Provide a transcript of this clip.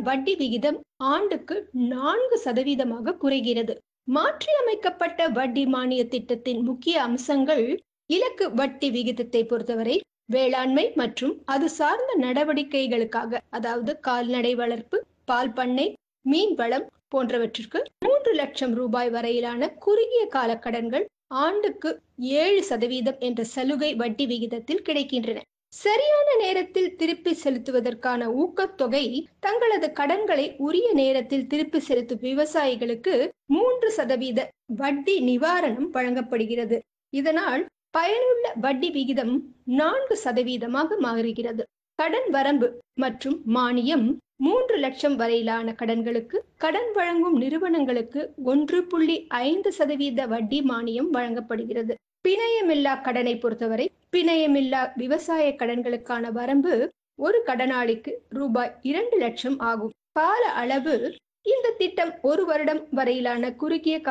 வட்டி விகிதம் ஆண்டுக்கு நான்கு சதவீதமாக குறைகிறது மாற்றியமைக்கப்பட்ட வட்டி மானிய திட்டத்தின் முக்கிய அம்சங்கள் இலக்கு வட்டி விகிதத்தை பொறுத்தவரை வேளாண்மை மற்றும் அது சார்ந்த நடவடிக்கைகளுக்காக அதாவது கால்நடை வளர்ப்பு பால் பண்ணை மீன் வளம் போன்றவற்றிற்கு மூன்று லட்சம் ரூபாய் வரையிலான குறுகிய கால கடன்கள் ஆண்டுக்கு ஏழு சதவீதம் என்ற சலுகை வட்டி விகிதத்தில் கிடைக்கின்றன சரியான நேரத்தில் திருப்பி செலுத்துவதற்கான ஊக்கத்தொகை தங்களது கடன்களை உரிய நேரத்தில் திருப்பி செலுத்தும் விவசாயிகளுக்கு மூன்று சதவீத வட்டி நிவாரணம் வழங்கப்படுகிறது இதனால் பயனுள்ள வட்டி விகிதம் நான்கு சதவீதமாக மாறுகிறது கடன் வரம்பு மற்றும் மானியம் மூன்று லட்சம் வரையிலான கடன்களுக்கு கடன் வழங்கும் நிறுவனங்களுக்கு ஒன்று புள்ளி ஐந்து சதவீத வட்டி மானியம் வழங்கப்படுகிறது பிணையமில்லா கடனை பொறுத்தவரை பிணையமில்லா விவசாய கடன்களுக்கான வரம்பு ஒரு கடனாளிக்கு ரூபாய் இரண்டு லட்சம் ஆகும் கால அளவு இந்த திட்டம் ஒரு வருடம் வரையிலான குறுகிய